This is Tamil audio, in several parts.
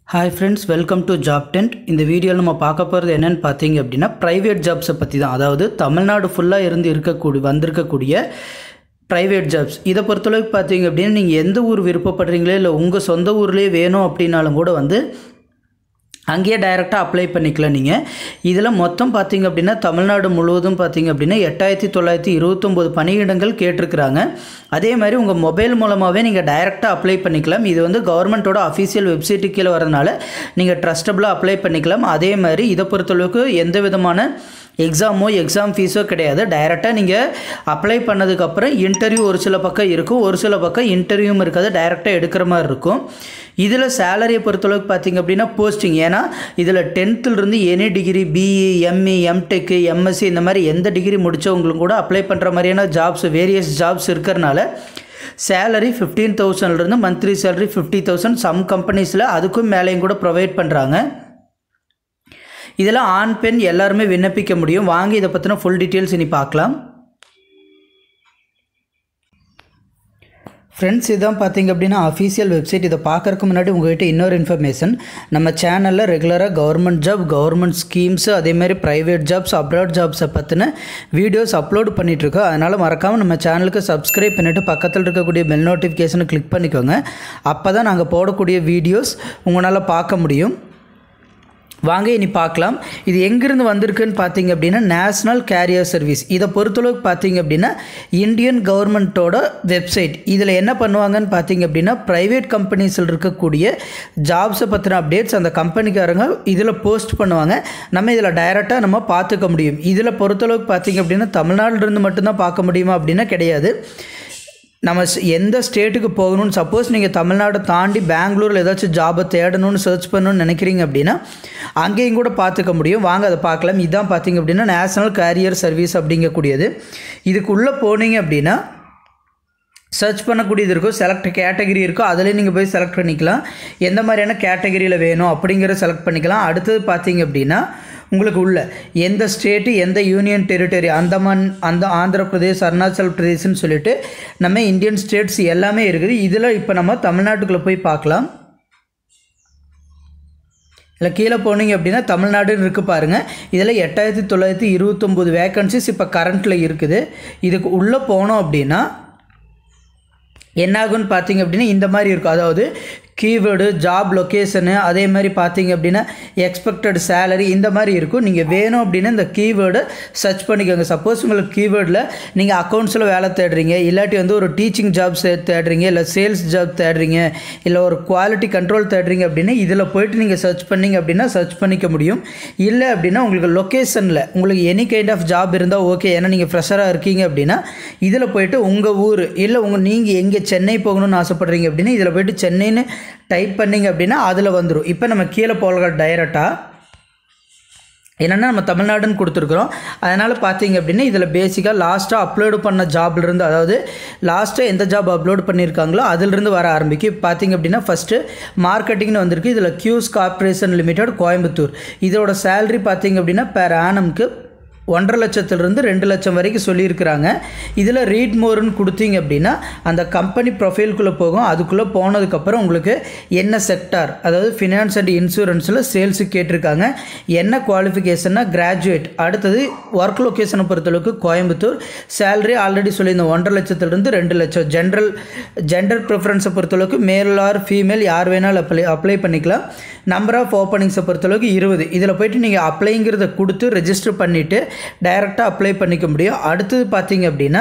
hi friends welcome to job tent இந்த வீடியோவில் நம்ம பார்க்க போகிறது என்னென்னு பார்த்தீங்க அப்படின்னா ப்ரைவேட் ஜாப்ஸை பற்றி தான் அதாவது தமிழ்நாடு ஃபுல்லாக இருந்து இருக்கக்கூடிய வந்திருக்கக்கூடிய ப்ரைவேட் ஜாப்ஸ் இதை பொறுத்தளவுக்கு பார்த்தீங்க அப்படின்னா நீங்கள் எந்த ஊர் விருப்பப்படுறீங்களோ இல்லை உங்கள் சொந்த ஊர்லேயே வேணும் அப்படின்னாலும் கூட வந்து அங்கேயே டைரெக்டாக அப்ளை பண்ணிக்கலாம் நீங்கள் இதில் மொத்தம் பார்த்தீங்க அப்படின்னா தமிழ்நாடு முழுவதும் பார்த்தீங்க அப்படின்னா எட்டாயிரத்தி தொள்ளாயிரத்தி இருபத்தொம்போது பணியிடங்கள் கேட்டிருக்கிறாங்க அதே மாதிரி உங்கள் மொபைல் மூலமாகவே நீங்கள் டைரெக்டாக அப்ளை பண்ணிக்கலாம் இது வந்து கவர்மெண்ட்டோட அஃபீஷியல் வெப்சைட்டு கீழே வரதுனால நீங்கள் ட்ரஸ்டபுளாக அப்ளை பண்ணிக்கலாம் அதே மாதிரி இதை பொறுத்தளவுக்கு எந்த விதமான எக்ஸாமோ எக்ஸாம் ஃபீஸோ கிடையாது டைரெக்டாக நீங்கள் அப்ளை பண்ணதுக்கப்புறம் இன்டர்வியூ ஒரு சில பக்கம் இருக்கும் ஒரு சில பக்கம் இன்டர்வியூவும் இருக்காது டைரெக்டாக எடுக்கிற மாதிரி இருக்கும் இதில் சேலரியை பொறுத்தளவுக்கு பார்த்தீங்க அப்படின்னா போஸ்டிங் ஏன்னா இதில் டென்த்துலேருந்து any degree BE ME MTech MSc இந்த மாதிரி எந்த டிகிரி முடித்தவங்களும் கூட அப்ளை பண்ணுற மாதிரியான ஜாப்ஸ் வேரியஸ் ஜாப்ஸ் இருக்கிறனால சேலரி ஃபிஃப்டீன் தௌசண்ட்லேருந்து monthly salary fifty thousand some கம்பெனிஸில் அதுக்கும் மேலேயும் கூட ப்ரொவைட் பண்ணுறாங்க இதெல்லாம் ஆண் பெண் எல்லாருமே விண்ணப்பிக்க முடியும் வாங்க இதை பற்றின ஃபுல் டீட்டெயில்ஸ் இனி பார்க்கலாம் ஃப்ரெண்ட்ஸ் இதான் பார்த்தீங்க அப்படின்னா அஃபீஷியல் வெப்சைட் இதை பார்க்கறதுக்கு முன்னாடி உங்கள்கிட்ட இன்னொரு இன்ஃபர்மேஷன் நம்ம சேனலில் ரெகுலராக கவர்மெண்ட் ஜாப் கவர்மெண்ட் ஸ்கீம்ஸு அதேமாதிரி ப்ரைவேட் ஜாப்ஸ் அப்ராட் ஜாப்ஸை பற்றின வீடியோஸ் அப்லோட் பண்ணிகிட்ருக்கோம் அதனால் மறக்காமல் நம்ம சேனலுக்கு சப்ஸ்கிரைப் பண்ணிவிட்டு பக்கத்தில் இருக்கக்கூடிய பெல் நோட்டிஃபிகேஷனை கிளிக் பண்ணிக்கோங்க அப்போ தான் நாங்கள் போடக்கூடிய வீடியோஸ் உங்களால் பார்க்க முடியும் வாங்க இனி பார்க்கலாம் இது எங்கேருந்து வந்திருக்குன்னு பார்த்தீங்க அப்படின்னா நேஷ்னல் கேரியர் சர்வீஸ் இதை பொறுத்தளவுக்கு பார்த்தீங்க அப்படின்னா இந்தியன் கவர்மெண்ட்டோட வெப்சைட் இதில் என்ன பண்ணுவாங்கன்னு பார்த்தீங்க அப்படின்னா ப்ரைவேட் கம்பெனிஸில் இருக்கக்கூடிய ஜாப்ஸை பற்றின அப்டேட்ஸ் அந்த கம்பெனிக்காரங்க இதில் போஸ்ட் பண்ணுவாங்க நம்ம இதில் டைரெக்டாக நம்ம பார்த்துக்க முடியும் இதில் பொறுத்தளவுக்கு பார்த்தீங்க அப்படின்னா தமிழ்நாட்டிலிருந்து மட்டும்தான் பார்க்க முடியுமா அப்படின்னா கிடையாது நம்ம ஸ்- எந்த ஸ்டேட்டுக்கு போகணும்னு சப்போஸ் நீங்கள் தமிழ்நாடு தாண்டி பெங்களூரில் ஏதாச்சும் ஜாபை தேடணும்னு சர்ச் பண்ணணும்னு நினைக்கிறீங்க அப்படின்னா அங்கேயும் கூட பார்த்துக்க முடியும் வாங்க அதை பார்க்கலாம் இதுதான் பார்த்தீங்க அப்படின்னா நேஷனல் கேரியர் சர்வீஸ் அப்படிங்கக்கூடியது இதுக்குள்ளே போனீங்க அப்படின்னா சர்ச் பண்ணக்கூடியது இருக்கும் செலக்ட் கேட்டகரி இருக்கும் அதிலே நீங்கள் போய் செலக்ட் பண்ணிக்கலாம் எந்த மாதிரியான கேட்டகரியில் வேணும் அப்படிங்கிறத செலக்ட் பண்ணிக்கலாம் அடுத்தது பார்த்தீங்க அப்படின்னா உங்களுக்கு உள்ள எந்த ஸ்டேட்டு எந்த யூனியன் டெரிட்டரி அந்தமான் அந்த ஆந்திர பிரதேஷ் அருணாச்சல் பிரதேஷ்னு சொல்லிட்டு நம்ம இந்தியன் ஸ்டேட்ஸ் எல்லாமே இருக்குது இதில் இப்போ நம்ம தமிழ்நாட்டுக்குள்ளே போய் பார்க்கலாம் இல்லை கீழே போனீங்க அப்படின்னா தமிழ்நாடுன்னு இருக்குது பாருங்கள் இதில் எட்டாயிரத்தி தொள்ளாயிரத்தி இருபத்தொம்போது வேக்கன்சிஸ் இப்போ கரண்ட்டில் இருக்குது இதுக்கு உள்ளே போனோம் அப்படின்னா என்னாகும்னு பார்த்தீங்க அப்படின்னா இந்த மாதிரி இருக்கும் அதாவது கீவேர்டு ஜாப் லொக்கேஷனு அதே மாதிரி பார்த்தீங்க அப்படின்னா எக்ஸ்பெக்டட் சேலரி இந்த மாதிரி இருக்கும் நீங்கள் வேணும் அப்படின்னா இந்த கீவேர்டை சர்ச் பண்ணிக்கோங்க சப்போஸ் உங்களுக்கு கீவேர்டில் நீங்கள் அக்கௌண்ட்ஸில் வேலை தேடுறீங்க இல்லாட்டி வந்து ஒரு டீச்சிங் ஜாப்ஸ் தேடுறீங்க இல்லை சேல்ஸ் ஜாப் தேடுறீங்க இல்லை ஒரு குவாலிட்டி கண்ட்ரோல் தேடுறீங்க அப்படின்னா இதில் போயிட்டு நீங்கள் சர்ச் பண்ணீங்க அப்படின்னா சர்ச் பண்ணிக்க முடியும் இல்லை அப்படின்னா உங்களுக்கு லொக்கேஷனில் உங்களுக்கு எனி கைண்ட் ஆஃப் ஜாப் இருந்தால் ஓகே ஏன்னா நீங்கள் ஃப்ரெஷராக இருக்கீங்க அப்படின்னா இதில் போயிட்டு உங்கள் ஊர் இல்லை உங்கள் நீங்கள் எங்கே சென்னை போகணும்னு ஆசைப்பட்றீங்க அப்படின்னா இதில் போயிட்டு சென்னைன்னு டைப் பண்ணீங்க அப்படின்னா அதில் வந்துடும் இப்போ நம்ம கீழே போகலாம் டைரெக்டாக என்னென்னா நம்ம தமிழ்நாடுன்னு கொடுத்துருக்குறோம் அதனால் பார்த்தீங்க அப்படின்னா இதில் பேசிக்காக லாஸ்ட்டாக அப்லோடு பண்ண ஜாப்லேருந்து அதாவது லாஸ்ட்டாக எந்த ஜாப் அப்லோட் பண்ணியிருக்காங்களோ அதிலிருந்து வர ஆரம்பிக்கும் இப்போ பார்த்தீங்க அப்படின்னா ஃபஸ்ட்டு மார்க்கெட்டிங்னு வந்திருக்கு இதில் கியூஸ் கார்ப்பரேஷன் லிமிடெட் கோயம்புத்தூர் இதோட சேலரி பார்த்தீங்க அப்படின்னா பேர் ஆனம்க்கு ஒன்றரை லட்சத்துலேருந்து ரெண்டு லட்சம் வரைக்கும் சொல்லியிருக்கிறாங்க இதில் ரீட் மோர்னு கொடுத்தீங்க அப்படின்னா அந்த கம்பெனி ப்ரொஃபைல்குள்ளே போகும் அதுக்குள்ளே போனதுக்கப்புறம் உங்களுக்கு என்ன செக்டார் அதாவது ஃபினான்ஸ் அண்ட் இன்சூரன்ஸில் சேல்ஸு கேட்டிருக்காங்க என்ன குவாலிஃபிகேஷன்னா கிராஜுவேட் அடுத்தது ஒர்க் லொக்கேஷனை பொறுத்தளவுக்கு கோயம்புத்தூர் சேலரி ஆல்ரெடி சொல்லியிருந்தோம் ஒன்றரை லட்சத்துலேருந்து ரெண்டு லட்சம் ஜென்ரல் ஜெண்டர் ப்ரிஃபரன்ஸை பொறுத்தளவுக்கு மேல் ஆர் ஃபீமேல் யார் வேணாலும் அப்ளை அப்ளை பண்ணிக்கலாம் நம்பர் ஆஃப் ஓப்பனிங்ஸை பொறுத்தளவுக்கு இருபது இதில் போயிட்டு நீங்கள் அப்ளைங்கிறத கொடுத்து ரெஜிஸ்டர் பண்ணிவிட்டு டைரெக்டாக அப்ளை பண்ணிக்க முடியும் அடுத்தது பார்த்தீங்க அப்படின்னா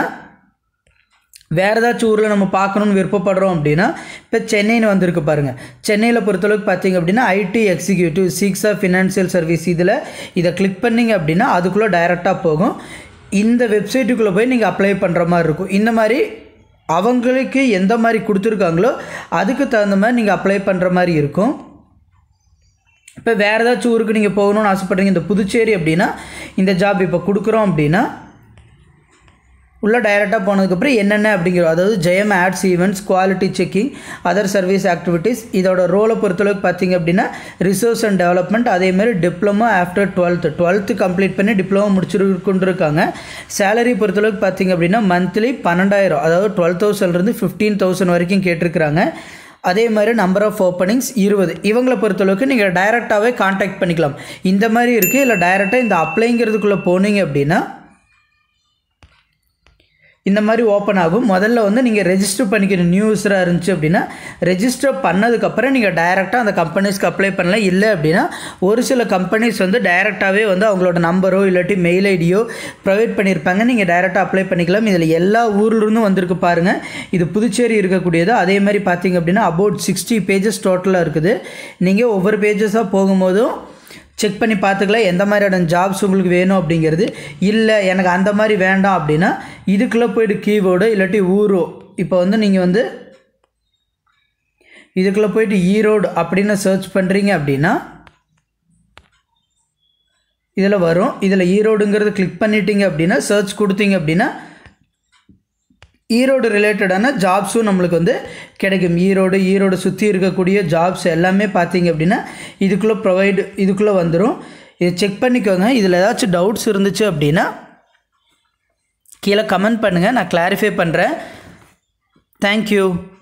வேறு ஏதாச்சும் ஊரில் நம்ம பார்க்கணுன்னு விருப்பப்படுறோம் அப்படின்னா இப்போ சென்னைன்னு வந்திருக்கு பாருங்கள் சென்னையில் பொறுத்தளவுக்கு பார்த்தீங்க அப்படின்னா ஐடி எக்ஸிக்யூட்டிவ் சிக்ஸா ஃபினான்ஷியல் சர்வீஸ் இதில் இதை கிளிக் பண்ணீங்க அப்படின்னா அதுக்குள்ளே டைரெக்டாக போகும் இந்த வெப்சைட்டுக்குள்ளே போய் நீங்கள் அப்ளை பண்ணுற மாதிரி இருக்கும் இந்த மாதிரி அவங்களுக்கு எந்த மாதிரி கொடுத்துருக்காங்களோ அதுக்கு தகுந்த மாதிரி நீங்கள் அப்ளை பண்ணுற மாதிரி இருக்கும் இப்போ வேறு ஏதாச்சும் ஊருக்கு நீங்கள் போகணும்னு ஆசைப்பட்றீங்க இந்த புதுச்சேரி அப்படின்னா இந்த ஜாப் இப்போ கொடுக்குறோம் அப்படின்னா உள்ளே டைரெக்டாக போனதுக்கப்புறம் என்னென்ன அப்படிங்கிறோம் அதாவது Jayam ads events quality checking other service activities இதோட ரோலை பொறுத்தளவுக்கு பார்த்தீங்க அப்படின்னா ரிசோர்ஸ் அண்ட் டெவலப்மெண்ட் அதேமாதிரி diploma after twelfth twelfth complete பண்ணி டிப்ளமோ முடிச்சிருக்கொண்டு இருக்காங்க சேலரி பொறுத்தளவுக்கு பார்த்தீங்க அப்படின்னா மந்த்லி பன்னெண்டாயிரம் அதாவது டுவெல் தௌசண்ட்லேருந்து ஃபிஃப்டீன் தௌசண்ட் வரைக்கும் கேட்டிருக்கிறாங்க அதே மாதிரி நம்பர் ஆஃப் ஓப்பனிங்ஸ் இருபது இவங்களை பொறுத்தளவுக்கு நீங்கள் டைரெக்டாகவே காண்டாக்ட் பண்ணிக்கலாம் இந்த மாதிரி இருக்குது இல்லை டைரெக்டாக இந்த அப்ளைங்கிறதுக்குள்ளே போனீங்க அப்படின்னா இந்த மாதிரி ஓப்பன் ஆகும் முதல்ல வந்து நீங்கள் ரெஜிஸ்டர் பண்ணிக்கிற நியூ யூஸராக இருந்துச்சு அப்படின்னா ரெஜிஸ்டர் பண்ணதுக்கப்புறம் நீங்கள் டைரெக்டாக அந்த கம்பெனிஸ்க்கு அப்ளை பண்ணலாம் இல்லை அப்படின்னா ஒரு சில கம்பெனிஸ் வந்து டைரெக்டாகவே வந்து அவங்களோட நம்பரோ இல்லாட்டி மெயில் ஐடியோ ப்ரொவைட் பண்ணியிருப்பாங்க நீங்கள் டைரெக்டாக அப்ளை பண்ணிக்கலாம் இதில் எல்லா ஊர்லேருந்தும் வந்திருக்கு பாருங்கள் இது புதுச்சேரி இருக்கக்கூடியது அதே மாதிரி பார்த்தீங்க அப்படின்னா அபவுட் சிக்ஸ்டி பேஜஸ் டோட்டலாக இருக்குது நீங்கள் ஒவ்வொரு பேஜஸாக போகும்போதும் செக் பண்ணி பார்த்துக்கலாம் எந்த மாதிரியான ஜாப்ஸ் உங்களுக்கு வேணும் அப்படிங்கிறது இல்லை எனக்கு அந்த மாதிரி வேண்டாம் அப்படின்னா இதுக்குள்ளே போயிட்டு கீவேர்டு இல்லாட்டி ஊரோ இப்போ வந்து நீங்கள் வந்து இதுக்குள்ளே போயிட்டு ஈரோடு அப்படின்னு சர்ச் பண்ணுறீங்க அப்படின்னா இதில் வரும் இதில் ஈரோடுங்கிறது கிளிக் பண்ணிட்டீங்க அப்படின்னா சர்ச் கொடுத்தீங்க அப்படின்னா ஈரோடு ரிலேட்டடான ஜாப்ஸும் நம்மளுக்கு வந்து கிடைக்கும் ஈரோடு ஈரோடு சுற்றி இருக்கக்கூடிய ஜாப்ஸ் எல்லாமே பார்த்தீங்க அப்படின்னா இதுக்குள்ளே ப்ரொவைடு இதுக்குள்ளே வந்துடும் இதை செக் பண்ணிக்கோங்க இதில் ஏதாச்சும் டவுட்ஸ் இருந்துச்சு அப்படின்னா கீழே கமெண்ட் பண்ணுங்கள் நான் கிளாரிஃபை பண்ணுறேன் தேங்க்யூ